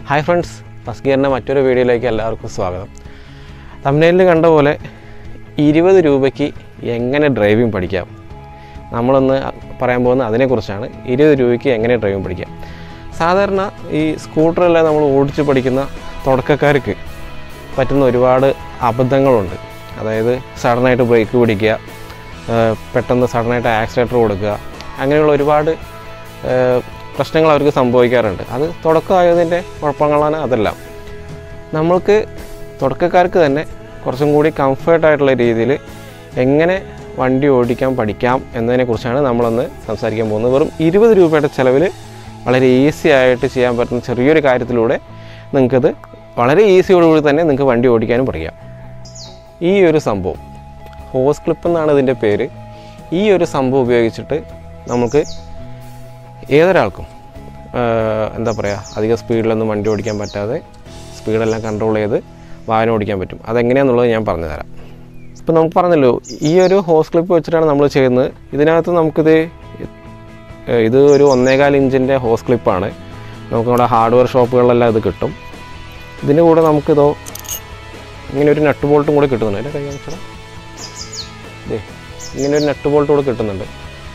hi friends first ഗിയറിൻ്റെ മറ്റൊരു വീഡിയോയിലേക്ക് എല്ലാവർക്കും സ്വാഗതം തമിഴ്നയിൽ കണ്ട പോലെ ഇരുപത് രൂപയ്ക്ക് എങ്ങനെ ഡ്രൈവിംഗ് പഠിക്കാം നമ്മളൊന്ന് പറയാൻ പോകുന്നത് അതിനെക്കുറിച്ചാണ് ഇരുപത് രൂപയ്ക്ക് എങ്ങനെ ഡ്രൈവിംഗ് പഠിക്കാം സാധാരണ ഈ സ്കൂട്ടറെല്ലാം നമ്മൾ ഓടിച്ച് പഠിക്കുന്ന തുടക്കക്കാർക്ക് പറ്റുന്ന ഒരുപാട് അബദ്ധങ്ങളുണ്ട് അതായത് സഡനായിട്ട് ബ്രേക്ക് പിടിക്കുക ഏഹ് പെട്ടെന്ന് സഡനായിട്ട് ആക്സിലേറ്റർ കൊടുക്കുക അങ്ങനെയുള്ള ഒരുപാട് ഏഹ് പ്രശ്നങ്ങൾ അവർക്ക് സംഭവിക്കാറുണ്ട് അത് തുടക്കമായതിൻ്റെ കുഴപ്പങ്ങളാണ് അതെല്ലാം നമ്മൾക്ക് തുടക്കക്കാർക്ക് തന്നെ കുറച്ചും കൂടി കംഫർട്ടായിട്ടുള്ള രീതിയിൽ എങ്ങനെ വണ്ടി ഓടിക്കാൻ പഠിക്കാം എന്നതിനെക്കുറിച്ചാണ് നമ്മളൊന്ന് സംസാരിക്കാൻ പോകുന്നത് വെറും ഇരുപത് രൂപയുടെ ചിലവിൽ വളരെ ഈസി ആയിട്ട് ചെയ്യാൻ പറ്റുന്ന ചെറിയൊരു കാര്യത്തിലൂടെ നിങ്ങൾക്കത് വളരെ ഈസിയോടുകൂടി തന്നെ നിങ്ങൾക്ക് വണ്ടി ഓടിക്കാനും പഠിക്കാം ഈ ഒരു സംഭവം ഹോസ് ക്ലിപ്പ് എന്നാണ് ഇതിൻ്റെ പേര് ഈ ഒരു സംഭവം ഉപയോഗിച്ചിട്ട് നമുക്ക് ഏതൊരാൾക്കും ആഹ് എന്താ പറയുക അധികം സ്പീഡിലൊന്നും വണ്ടി ഓടിക്കാൻ പറ്റാതെ സ്പീഡെല്ലാം കൺട്രോൾ ചെയ്ത് വാഹനം ഓടിക്കാൻ പറ്റും അതെങ്ങനെയാണെന്നുള്ളത് ഞാൻ പറഞ്ഞുതരാം ഇപ്പം നമുക്ക് പറഞ്ഞല്ലോ ഈ ഒരു ഹോസ് ക്ലിപ്പ് വെച്ചിട്ടാണ് നമ്മൾ ചെയ്യുന്നത് ഇതിനകത്ത് നമുക്കിത് ഏഹ് ഇത് ഒരു ഒന്നേകാൽ ഇഞ്ചിൻ്റെ ഹോസ് ക്ലിപ്പാണ് നമുക്ക് നമ്മുടെ ഹാർഡ്വെയർ ഷോപ്പുകളിലെല്ലാം ഇത് കിട്ടും ഇതിൻ്റെ കൂടെ നമുക്കിതോ ഇങ്ങനെ ഒരു നട്ട് ബോൾട്ടും കൂടെ കിട്ടുന്നുണ്ട് എൻ്റെ കൈ കാണിച്ചാൽ ദേ ഇങ്ങനെ ഒരു നട്ട് ബോൾട്ട് കൂടെ കിട്ടുന്നുണ്ട്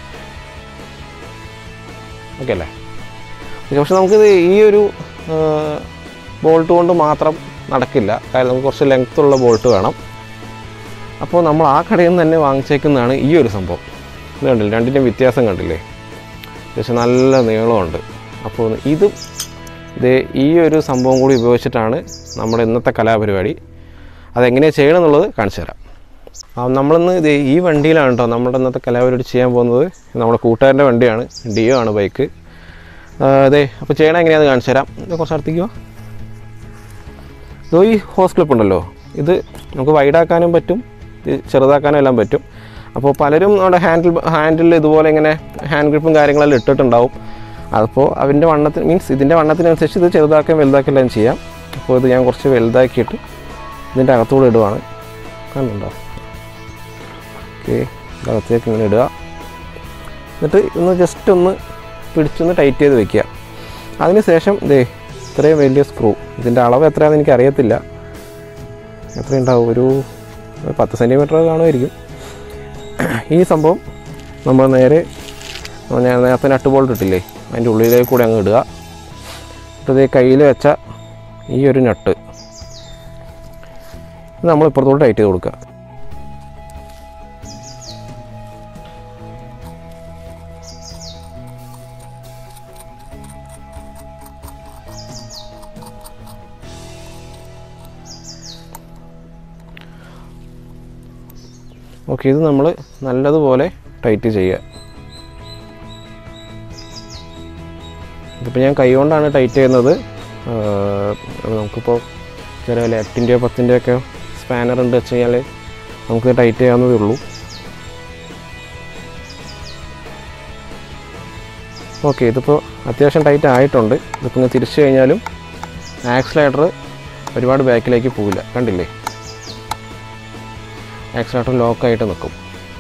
ഓക്കെ അല്ലേ ഓക്കെ, പക്ഷെ നമുക്കിത് ഈ ഒരു ബോൾട്ട് കൊണ്ട് മാത്രം നടക്കില്ല കാരണം നമുക്ക് കുറച്ച് ലെങ്ത് ഉള്ള ബോൾട്ട് വേണം അപ്പോൾ നമ്മൾ ആ കടയിൽ നിന്ന് തന്നെ വാങ്ങിച്ചേക്കുന്നതാണ് ഈ ഒരു സംഭവം ഇത് കണ്ടില്ലേ രണ്ടിൻ്റെയും വ്യത്യാസം കണ്ടില്ലേ പക്ഷെ നല്ല നീളമുണ്ട് അപ്പോൾ ഇതും ഇത് ഈ ഒരു സംഭവം കൂടി ഉപയോഗിച്ചിട്ടാണ് നമ്മുടെ ഇന്നത്തെ കലാപരിപാടി അതെങ്ങനെയാണ് ചെയ്യണം എന്നുള്ളത് കാണിച്ചു തരാം ആ, നമ്മളിന്ന് ഇത് ഈ വണ്ടിയിലാണ് കേട്ടോ നമ്മുടെ ഇന്നത്തെ കലാപരിപാടി ചെയ്യാൻ പോകുന്നത് നമ്മുടെ കൂട്ടുകാരൻ്റെ വണ്ടിയാണ് ഡിയോ ആണ് ബൈക്ക് അതെ അപ്പോൾ ചെയ്യണം എങ്ങനെയാണെന്ന് കാണിച്ചു തരാം ഇത് കുറച്ച് അടുത്തേക്ക് വാ ഇതോ ഈ ഹോസ് ക്ലിപ്പ് ഉണ്ടല്ലോ ഇത് നമുക്ക് വൈഡാക്കാനും പറ്റും ഇത് ചെറുതാക്കാനും എല്ലാം പറ്റും അപ്പോൾ പലരും നമ്മുടെ ഹാൻഡിൽ ഹാൻഡിൽ ഇതുപോലെ ഇങ്ങനെ ഹാൻഡ് ഗ്രിപ്പും കാര്യങ്ങളെല്ലാം ഇട്ടിട്ടുണ്ടാവും അതിപ്പോൾ അതിൻ്റെ വണ്ണത്തിന് മീൻസ് ഇതിൻ്റെ വണ്ണത്തിനനുസരിച്ച് ഇത് ചെറുതാക്കുകയും വലുതാക്കുകയെല്ലാം ചെയ്യാം അപ്പോൾ ഇത് ഞാൻ കുറച്ച് വലുതാക്കിയിട്ട് ഇതിൻ്റെ അകത്തൂടെ ഇടുവാണ് കണ്ടുണ്ടോ ഓക്കെ അകത്തേക്ക് ഇങ്ങനെ ഇടുക എന്നിട്ട് ഒന്ന് ജസ്റ്റ് ഒന്ന് പിടിച്ചൊന്ന് ടൈറ്റ് ചെയ്ത് വെക്കുക അതിന് ശേഷം ദേ ഇത്രയും വലിയ സ്ക്രൂ ഇതിൻ്റെ അളവ് എത്രയാണെന്ന് എനിക്ക് അറിയത്തില്ല എത്ര ഉണ്ടാവും ഒരു ഒരു പത്ത് സെൻറ്റിമീറ്റർ കാണുമായിരിക്കും ഈ സംഭവം നമ്മൾ നേരെ ഞാൻ നേരത്തെ നട്ട് ബോൾട്ട് ഇട്ടില്ലേ അതിൻ്റെ ഉള്ളിലേക്ക് കൂടെ അങ്ങ് ഇടുക എന്നിട്ട് ഇതേ കയ്യിൽ വെച്ച ഈ ഒരു നട്ട് ഇത് നമ്മൾ ഇപ്പുറത്തോട്ട് ടൈറ്റ് ചെയ്ത് കൊടുക്കുക ഓക്കെ ഇത് നമ്മൾ നല്ലതുപോലെ ടൈറ്റ് ചെയ്യുക ഇതിപ്പോൾ ഞാൻ കൈ കൊണ്ടാണ് ടൈറ്റ് ചെയ്യുന്നത് ആഹ് അത് നമുക്കിപ്പോൾ ചില എട്ടിൻ്റെയോ പത്തിൻ്റെയോ ഒക്കെ സ്പാനർ ഉണ്ട് വെച്ച് കഴിഞ്ഞാൽ നമുക്ക് ടൈറ്റ് ചെയ്യാവുന്നതേ ഉള്ളൂ ഓക്കെ ഇതിപ്പോൾ അത്യാവശ്യം ടൈറ്റ് ആയിട്ടുണ്ട് ഇതിപ്പോൾ ഇങ്ങനെ തിരിച്ചു കഴിഞ്ഞാലും ആക്സിലേറ്റർ ഒരുപാട് ബാക്കിലേക്ക് പോവില്ല കണ്ടില്ലേ ആക്സിലേറ്റർ ലോക്കായിട്ട് നിൽക്കും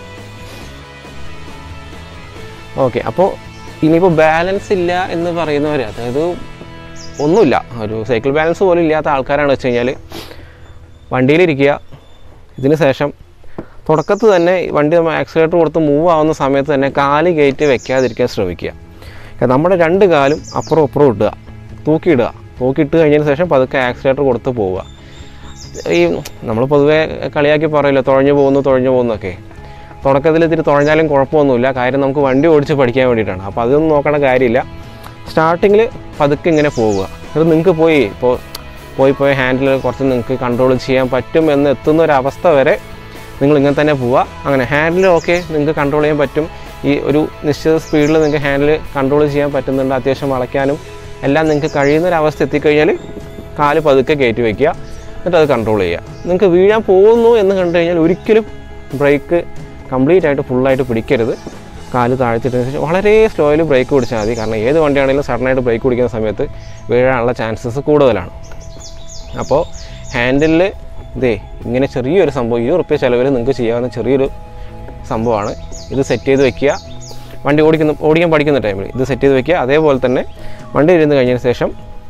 ഓക്കെ അപ്പോൾ ഇനിയിപ്പോൾ ബാലൻസ് ഇല്ല എന്ന് പറയുന്നവർ അതായത് ഒന്നുമില്ല ഒരു സൈക്കിൾ ബാലൻസ് പോലും ഇല്ലാത്ത ആൾക്കാരാണ് വെച്ച് കഴിഞ്ഞാൽ വണ്ടിയിലിരിക്കുക ഇതിന് ശേഷം തുടക്കത്ത് തന്നെ വണ്ടി നമ്മൾ ആക്സിലേറ്റർ കൊടുത്ത് മൂവ് ആവുന്ന സമയത്ത് തന്നെ കാല് കയറ്റി വെക്കാതിരിക്കാൻ ശ്രമിക്കുക കാരണം നമ്മുടെ രണ്ട് കാലും അപ്പുറം അപ്പുറം ഇടുക തൂക്കിയിടുക തൂക്കിയിട്ട് കഴിഞ്ഞതിന് ശേഷം പതുക്കെ ആക്സിലേറ്റർ കൊടുത്ത് പോവുക ഈ നമ്മൾ പൊതുവേ കളിയാക്കി പറയല്ലോ തുഴഞ്ഞു പോകുന്നു തുഴഞ്ഞു പോകുന്നൊക്കെ തുടക്കത്തിൽ ഇത്തിരി തുഴഞ്ഞാലും കുഴപ്പമൊന്നുമില്ല കാര്യം നമുക്ക് വണ്ടി ഓടിച്ച് പഠിക്കാൻ വേണ്ടിയിട്ടാണ് അപ്പോൾ അതൊന്നും നോക്കേണ്ട കാര്യമില്ല സ്റ്റാർട്ടിങ്ങിൽ പതുക്കെ ഇങ്ങനെ പോവുക അത് നിങ്ങൾക്ക് പോയി ഇപ്പോൾ പോയി പോയി ഹാൻഡിൽ കുറച്ച് നിങ്ങൾക്ക് കൺട്രോൾ ചെയ്യാൻ പറ്റും എന്ന് എത്തുന്ന ഒരു അവസ്ഥ വരെ നിങ്ങൾ ഇങ്ങനെ തന്നെ പോവുക അങ്ങനെ ഹാൻഡിൽ ഓക്കെ നിങ്ങൾക്ക് കൺട്രോൾ ചെയ്യാൻ പറ്റും ഈ ഒരു നിശ്ചിത സ്പീഡിൽ നിങ്ങൾക്ക് ഹാൻഡിൽ കൺട്രോൾ ചെയ്യാൻ പറ്റുന്നുണ്ട് അത്യാവശ്യം വളയ്ക്കാനും എല്ലാം നിങ്ങൾക്ക് കഴിയുന്ന ഒരു അവസ്ഥ എത്തിക്കഴിഞ്ഞാൽ കാല് പതുക്കെ കയറ്റി വയ്ക്കുക എന്നിട്ട് അത് കൺട്രോൾ ചെയ്യുക നിങ്ങൾക്ക് വീഴാൻ പോകുന്നു എന്ന് കണ്ടു കഴിഞ്ഞാൽ ഒരിക്കലും ബ്രേക്ക് കംപ്ലീറ്റ് ആയിട്ട് ഫുള്ളായിട്ട് പിടിക്കരുത് കാല് താഴ്ത്തിയിട്ടതിന് ശേഷം വളരെ സ്ലോയിൽ ബ്രേക്ക് പിടിച്ചാൽ മതി കാരണം ഏത് വണ്ടിയാണെങ്കിലും സഡനായിട്ട് ബ്രേക്ക് പിടിക്കുന്ന സമയത്ത് വീഴാനുള്ള ചാൻസസ് കൂടുതലാണ് അപ്പോൾ ഹാൻഡിലിൽ ഇതേ ഇങ്ങനെ ചെറിയൊരു സംഭവം ഈ ഉറുപ്പ്യ ചിലവിൽ നിങ്ങൾക്ക് ചെയ്യാവുന്ന ചെറിയൊരു സംഭവമാണ് ഇത് സെറ്റ് ചെയ്ത് വെക്കുക വണ്ടി ഓടിക്കുന്ന ഓടിക്കാൻ പഠിക്കുന്ന ടൈമിൽ ഇത് സെറ്റ് ചെയ്ത് വെക്കുക അതേപോലെ തന്നെ വണ്ടി ഇരുന്ന് കഴിഞ്ഞതിന് ശേഷം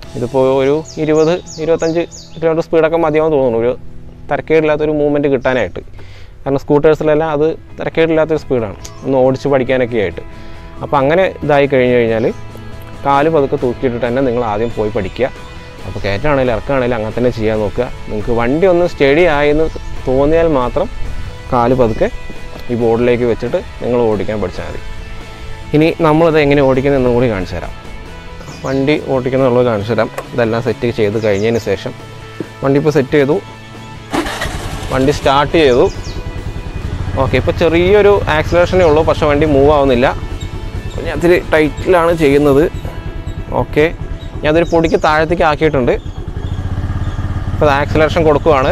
ഇതിപ്പോൾ ഒരു ഇരുപത് ഇരുപത്തഞ്ച് കിലോമീറ്റർ സ്പീഡൊക്കെ മതിയാവും തോന്നുന്നു ഒരു തിരക്കേടില്ലാത്തൊരു മൂവ്മെൻറ്റ് കിട്ടാനായിട്ട് കാരണം സ്കൂട്ടേഴ്സിലെല്ലാം അത് തിരക്കേടില്ലാത്തൊരു സ്പീഡാണ് ഒന്ന് ഓടിച്ച് പഠിക്കാനൊക്കെ ആയിട്ട് അപ്പോൾ അങ്ങനെ ഇതായി കഴിഞ്ഞ് കഴിഞ്ഞാൽ കാല് പതുക്കെ തൂക്കിയിട്ടിട്ട് തന്നെ നിങ്ങൾ ആദ്യം പോയി പഠിക്കുക അപ്പോൾ കയറ്റാണെങ്കിലും ഇറക്കാണെങ്കിലും അങ്ങനെ തന്നെ ചെയ്യാൻ നോക്കുക നിങ്ങൾക്ക് വണ്ടി ഒന്ന് സ്റ്റഡി ആയെന്ന് തോന്നിയാൽ മാത്രം കാല് പതുക്കെ ഈ ബോർഡിലേക്ക് വെച്ചിട്ട് നിങ്ങൾ ഓടിക്കാൻ പഠിച്ചാൽ മതി ഇനി നമ്മളിത് എങ്ങനെ ഓടിക്കുന്നതെന്നും കൂടി കാണിച്ചു തരാം വണ്ടി ഓടിക്കുന്നുള്ളത് കാണിച്ചു തരാം ഇതെല്ലാം സെറ്റ് ചെയ്ത് കഴിഞ്ഞതിന് ശേഷം വണ്ടി ഇപ്പോൾ സെറ്റ് ചെയ്തു വണ്ടി സ്റ്റാർട്ട് ചെയ്തു ഓക്കെ ഇപ്പോൾ ചെറിയൊരു ആക്സിലേഷനേ ഉള്ളൂ പക്ഷേ വണ്ടി മൂവ് ആവുന്നില്ല അപ്പോൾ ഞാൻ ഇത്തിരി ടൈറ്റിലാണ് ചെയ്യുന്നത് ഓക്കെ ഞാൻ അതൊരു പൊടിക്ക് താഴത്തേക്ക് ആക്കിയിട്ടുണ്ട് ഇപ്പോൾ ആക്സിലേഷൻ കൊടുക്കുവാണ്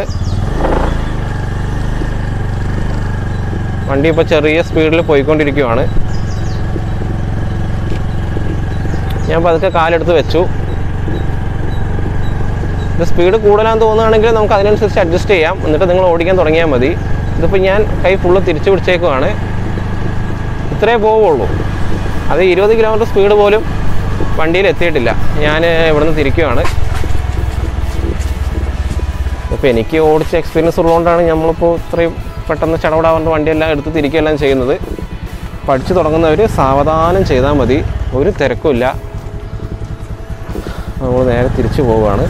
വണ്ടി ഇപ്പോൾ ചെറിയ സ്പീഡിൽ പോയിക്കൊണ്ടിരിക്കുകയാണ് ഞാൻ പതുക്കെ കാലെടുത്ത് വെച്ചു ഇത് സ്പീഡ് കൂടുതലാന്ന് തോന്നുകയാണെങ്കിൽ നമുക്ക് അതിനനുസരിച്ച് അഡ്ജസ്റ്റ് ചെയ്യാം എന്നിട്ട് നിങ്ങൾ ഓടിക്കാൻ തുടങ്ങിയാൽ മതി ഇതിപ്പോൾ ഞാൻ കൈ ഫുള്ള് തിരിച്ചു പിടിച്ചേക്കുവാണ് ഇത്രേ പോവുള്ളൂ അത് ഇരുപത് കിലോമീറ്റർ സ്പീഡ് പോലും വണ്ടിയിൽ എത്തിയിട്ടില്ല ഞാൻ ഇവിടുന്ന് തിരിക്കുവാണ് ഇപ്പോൾ എനിക്ക് ഓടിച്ച എക്സ്പീരിയൻസ് ഉള്ളതുകൊണ്ടാണ് നമ്മളിപ്പോൾ ഇത്രയും പെട്ടെന്ന് ചടപടാവേണ്ട വണ്ടിയെല്ലാം എടുത്ത് തിരിക്കുകയെല്ലാം ചെയ്യുന്നത് പഠിച്ചു തുടങ്ങുന്നവർ സാവധാനം ചെയ്താൽ മതി ഒരു തിരക്കുമില്ല നമ്മൾ നേരെ തിരിച്ചു പോവുകയാണ്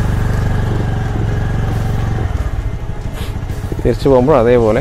തിരിച്ചു പോകുമ്പോൾ അതേപോലെ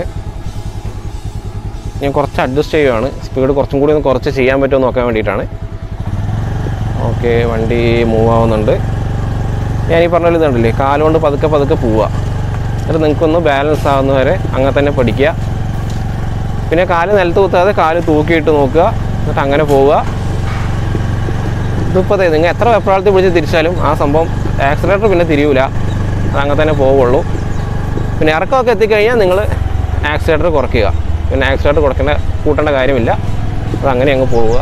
ഞാൻ കുറച്ച് അഡ്ജസ്റ്റ് ചെയ്യുകയാണ് സ്പീഡ് കുറച്ചും കൂടി ഒന്ന് കുറച്ച് ചെയ്യാൻ പറ്റുമോ എന്ന് നോക്കാൻ വേണ്ടിയിട്ടാണ് ഓക്കെ വണ്ടി മൂവ് ആവുന്നുണ്ട് ഞാൻ ഈ പറഞ്ഞ പോലെ ഇതുണ്ടല്ലേ കാലുകൊണ്ട് പതുക്കെ പതുക്കെ പോവുക എന്നിട്ട് നിങ്ങൾക്കൊന്ന് ബാലൻസ് ആവുന്ന വരെ അങ്ങനെ തന്നെ പഠിക്കുക പിന്നെ കാല് നിലത്ത് കുത്താതെ കാല് തൂക്കിയിട്ട് നോക്കുക എന്നിട്ട് അങ്ങനെ പോവുക ഇതിപ്പോൾ അതെ നിങ്ങൾ എത്ര വെപ്രാളത്തിൽ പിടിച്ച് തിരിച്ചാലും ആ സംഭവം ആക്സിലേറ്റർ പിന്നെ തിരിയൂല അത് അങ്ങനെ തന്നെ പോവുള്ളൂ പിന്നെ ഇറക്കമൊക്കെ എത്തിക്കഴിഞ്ഞാൽ നിങ്ങൾ ആക്സിലേറ്റർ കുറയ്ക്കുക പിന്നെ ആക്സിലേറ്റർ കുറയ്ക്കേണ്ട കൂട്ടേണ്ട കാര്യമില്ല അത് അങ്ങനെ അങ്ങ് പോവുക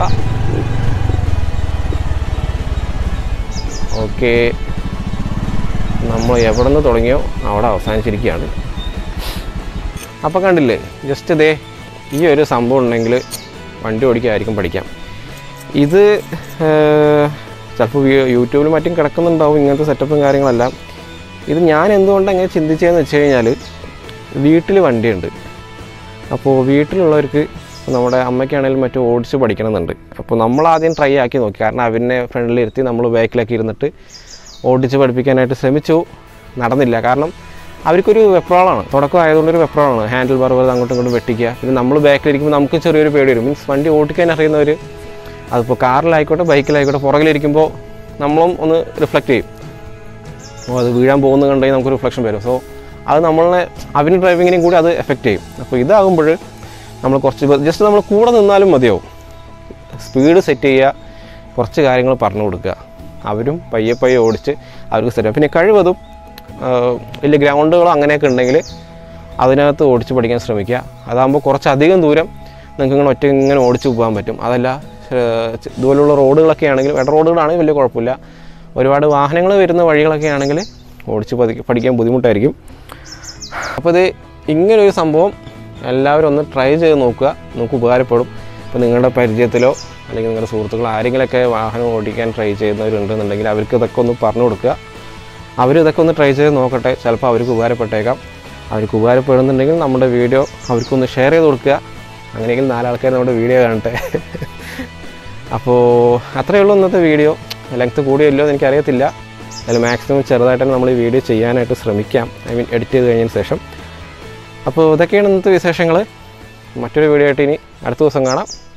ഓക്കെ നമ്മൾ എവിടെ നിന്ന് തുടങ്ങിയോ അവിടെ അവസാനിച്ചിരിക്കുകയാണ് അപ്പോൾ കണ്ടില്ലേ ജസ്റ്റ് ഇതേ ഈ ഒരു സംഭവം ഉണ്ടെങ്കിൽ വണ്ടി ഓടിക്കായിരിക്കും പഠിക്കാം ഇത് ചിലപ്പോൾ യൂട്യൂബിൽ മറ്റും കിടക്കുന്നുണ്ടാവും ഇങ്ങനത്തെ സെറ്റപ്പും കാര്യങ്ങളെല്ലാം ഇത് ഞാൻ എന്തുകൊണ്ട് അങ്ങനെ ചിന്തിച്ചതെന്ന് വെച്ച് കഴിഞ്ഞാൽ വീട്ടിൽ വണ്ടിയുണ്ട് അപ്പോൾ വീട്ടിലുള്ളവർക്ക് നമ്മുടെ അമ്മയ്ക്കാണെങ്കിലും മറ്റും ഓടിച്ച് പഠിക്കണമെന്നുണ്ട് അപ്പോൾ നമ്മൾ ആദ്യം ട്രൈ ആക്കി നോക്കി കാരണം അവരിനെ ഫ്രണ്ടിൽ ഇരുത്തി നമ്മൾ ബാക്കിലൊക്കെ ഇരുന്നിട്ട് ഓടിച്ച് പഠിപ്പിക്കാനായിട്ട് ശ്രമിച്ചു നടന്നില്ല കാരണം അവർക്കൊരു വെപ്രാളാണ് തുടക്കം ആയതുകൊണ്ട് ഒരു വെപ്രാളാണ് ഹാൻഡിൽ ബാർ വെറുതെ അങ്ങോട്ടും ഇങ്ങോട്ടും വെട്ടിക്കുക പിന്നെ നമ്മൾ ബാക്കിലിരിക്കുമ്പോൾ നമുക്ക് ചെറിയൊരു പേടി വരും മീൻസ് വണ്ടി ഓടിക്കാൻ അറിയുന്നവർ അതിപ്പോൾ കാറിലായിക്കോട്ടെ ബൈക്കിലായിക്കോട്ടെ പുറകിലിരിക്കുമ്പോൾ നമ്മളും ഒന്ന് റിഫ്ലക്റ്റ് ചെയ്യും അപ്പോൾ അത് വീഴാൻ പോകുന്നത് കണ്ടെങ്കിൽ നമുക്ക് റിഫ്ലക്ഷൻ വരും സോ അത് നമ്മളെ അവന് ഡ്രൈവിങ്ങിനും കൂടി അത് എഫക്റ്റ് ചെയ്യും അപ്പോൾ ഇതാകുമ്പോൾ നമ്മൾ കുറച്ച് ജസ്റ്റ് നമ്മൾ കൂടെ നിന്നാലും മതിയാവും സ്പീഡ് സെറ്റ് ചെയ്യുക കുറച്ച് കാര്യങ്ങൾ പറഞ്ഞു കൊടുക്കുക അവരും പയ്യെ പയ്യെ ഓടിച്ച് അവർക്ക് സെറ്റ് പിന്നെ കഴിവതും ആ, വലിയ ഗ്രൗണ്ടുകളോ അങ്ങനെയൊക്കെ ഉണ്ടെങ്കിൽ അതിനകത്ത് ഓടിച്ച് പഠിക്കാൻ ശ്രമിക്കുക അതാകുമ്പോൾ കുറച്ചധികം ദൂരം നിങ്ങൾക്ക് ഇങ്ങനെ ഒറ്റ ഇങ്ങനെ ഓടിച്ച് പോകാൻ പറ്റും അതല്ല ഏർ, ചെ- ഇതുപോലുള്ള റോഡുകളൊക്കെ ആണെങ്കിൽ വെട്ട റോഡുകളാണെങ്കിൽ വലിയ കുഴപ്പമില്ല ഒരുപാട് വാഹനങ്ങൾ വരുന്ന വഴികളൊക്കെ ആണെങ്കിൽ ഓടിച്ച് പതി പഠിക്കാൻ ബുദ്ധിമുട്ടായിരിക്കും അപ്പോൾ ഇത് ഇങ്ങനൊരു സംഭവം എല്ലാവരും ഒന്ന് ട്രൈ ചെയ്ത് നോക്കുക നമുക്ക് ഉപകാരപ്പെടും ഇപ്പോൾ നിങ്ങളുടെ പരിചയത്തിലോ അല്ലെങ്കിൽ നിങ്ങളുടെ സുഹൃത്തുക്കൾ ആരെങ്കിലുമൊക്കെ വാഹനം ഓടിക്കാൻ ട്രൈ ചെയ്യുന്നവരുണ്ടെന്നുണ്ടെങ്കിൽ അവർക്ക് ഇതൊക്കെ ഒന്ന് പറഞ്ഞു കൊടുക്കുക അവർ ഇതൊക്കെ ഒന്ന് ട്രൈ ചെയ്ത് നോക്കട്ടെ ചിലപ്പോൾ അവർക്ക് ഉപകാരപ്പെട്ടേക്കാം അവർക്ക് ഉപകാരപ്പെടുന്നുണ്ടെങ്കിൽ നമ്മുടെ വീഡിയോ അവർക്കൊന്ന് ഷെയർ ചെയ്ത് കൊടുക്കുക അങ്ങനെയെങ്കിൽ നാലാൾക്കാർ നമ്മുടെ വീഡിയോ കാണട്ടെ അപ്പോൾ അത്രയേ ഉള്ളൂ ഇന്നത്തെ വീഡിയോ ലെങ്ത്ത് കൂടിയല്ലോ എന്ന് എനിക്കറിയത്തില്ല അതിൽ മാക്സിമം ചെറുതായിട്ട് തന്നെ നമ്മൾ ഈ വീഡിയോ ചെയ്യാനായിട്ട് ശ്രമിക്കാം ഐ മീൻ എഡിറ്റ് ചെയ്ത് കഴിഞ്ഞതിന് ശേഷം അപ്പോൾ ഇതൊക്കെയാണ് ഇന്നത്തെ വിശേഷങ്ങൾ മറ്റൊരു വീഡിയോ ആയിട്ട് ഇനി അടുത്ത ദിവസം കാണാം